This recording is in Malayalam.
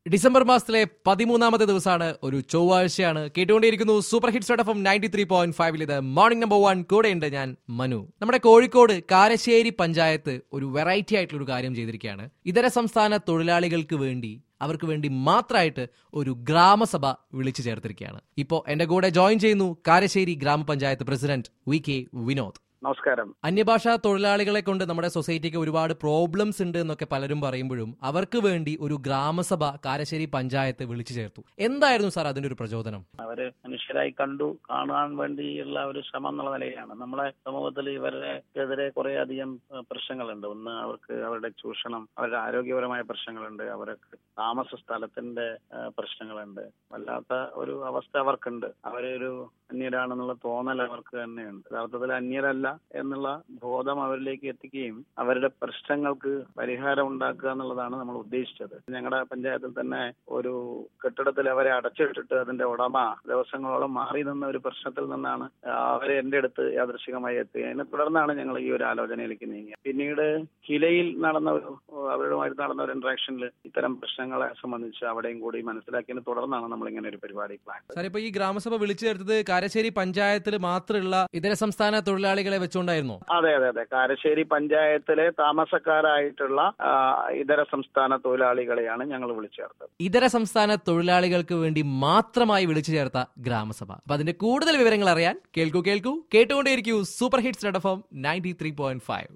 ഡിസംബർ മാസത്തിലെ പതിമൂന്നാമത്തെ ദിവസമാണ് ഒരു ചൊവ്വാഴ്ചയാണ് കേട്ടുകൊണ്ടിരിക്കുന്നു super hits dot F ninety three point ഫൈവിൽ ഇത് മോർണിംഗ് നമ്പർ വൺ കൂടെയുണ്ട് ഞാൻ മനു നമ്മുടെ കോഴിക്കോട് കാരശ്ശേരി പഞ്ചായത്ത് ഒരു വെറൈറ്റി ആയിട്ടുള്ള ഒരു കാര്യം ചെയ്തിരിക്കുകയാണ് ഇതര സംസ്ഥാന തൊഴിലാളികൾക്ക് വേണ്ടി അവർക്ക് വേണ്ടി മാത്രമായിട്ട് ഒരു ഗ്രാമസഭ വിളിച്ചു ചേർത്തിരിക്കുകയാണ് ഇപ്പോൾ എന്റെ കൂടെ ജോയിൻ ചെയ്യുന്നു കാരശ്ശേരി ഗ്രാമപഞ്ചായത്ത് പ്രസിഡന്റ് വി കെ വിനോദ് നമസ്കാരം അന്യഭാഷാ തൊഴിലാളികളെ കൊണ്ട് നമ്മുടെ സൊസൈറ്റിക്ക് ഒരുപാട് പ്രോബ്ലംസ് ഉണ്ട് എന്നൊക്കെ പലരും പറയുമ്പോഴും അവർക്ക് വേണ്ടി ഒരു ഗ്രാമസഭ കാരശ്ശേരി പഞ്ചായത്ത് വിളിച്ചു ചേർത്തു എന്തായിരുന്നു സാർ അതിന്റെ ഒരു പ്രചോദനം അവര് മനുഷ്യരായി കണ്ടു കാണാൻ വേണ്ടിയുള്ള ഒരു ശ്രമം എന്നുള്ള നിലയിലാണ് നമ്മളെ സമൂഹത്തിൽ ഇവരെതിരെ കുറെ അധികം ഏഹ്, പ്രശ്നങ്ങളുണ്ട് ഒന്ന് അവർക്ക് അവരുടെ ചൂഷണം അവരുടെ ആരോഗ്യപരമായ പ്രശ്നങ്ങളുണ്ട് അവർക്ക് താമസ സ്ഥലത്തിന്റെ ഏഹ്, പ്രശ്നങ്ങളുണ്ട് വല്ലാത്ത ഒരു അവസ്ഥ അവർക്കുണ്ട് അവരൊരു അന്യരാണെന്നുള്ള തോന്നൽ അവർക്ക് തന്നെയുണ്ട് യഥാർത്ഥത്തിൽ അന്യരല്ല എന്നുള്ള ബോധം അവരിലേക്ക് എത്തിക്കുകയും അവരുടെ പ്രശ്നങ്ങൾക്ക് പരിഹാരം ഉണ്ടാക്കുക എന്നുള്ളതാണ് നമ്മൾ ഉദ്ദേശിച്ചത് ഞങ്ങളുടെ പഞ്ചായത്തിൽ തന്നെ ഒരു കെട്ടിടത്തിൽ അവരെ അടച്ചിട്ടിട്ട് അതിന്റെ ഉടമ ദിവസങ്ങളോളം മാറി നിന്ന ഒരു പ്രശ്നത്തിൽ നിന്നാണ് അവരെ എന്റെ അടുത്ത് യാദൃശികമായി എത്തി അതിനെ തുടർന്നാണ് ഞങ്ങൾ ഈ ഒരു ആലോചനയിലേക്ക് നീങ്ങിയത് പിന്നീട് കിലയിൽ നടന്ന ഒരു അവരുമായിട്ട് നടന്ന ഒരു ഇന്ററാക്ഷനിൽ ഇത്തരം പ്രശ്നങ്ങളെ സംബന്ധിച്ച് അവിടെയും കൂടി മനസ്സിലാക്കിയതിനെ തുടർന്നാണ് നമ്മൾ ഇങ്ങനെ ഒരു പരിപാടി പ്ലാൻ സാർ ഇപ്പൊ ഈ ഗ്രാമസഭ വിളിച്ചു ചേർത്തത് കാരശ്ശേരി പഞ്ചായത്തിൽ മാത്രമുള്ള ഇതര സംസ്ഥാന തൊഴിലാളികളെ വെച്ചുകൊണ്ടായിരുന്നു അതെ അതെ അതെ കാരശ്ശേരി പഞ്ചായത്തിലെ താമസക്കാരായിട്ടുള്ള ആ, ഇതര സംസ്ഥാന തൊഴിലാളികളെയാണ് ഞങ്ങൾ വിളിച്ചു ചേർത്തത് ഇതര സംസ്ഥാന തൊഴിലാളികൾക്ക് വേണ്ടി മാത്രമായി വിളിച്ചു ചേർത്ത ഗ്രാമസഭ അപ്പൊ അതിന്റെ കൂടുതൽ വിവരങ്ങൾ അറിയാൻ കേൾക്കൂ കേൾക്കൂ കേട്ടുകൊണ്ടേയിരിക്കൂ super hits dot F ninety three point five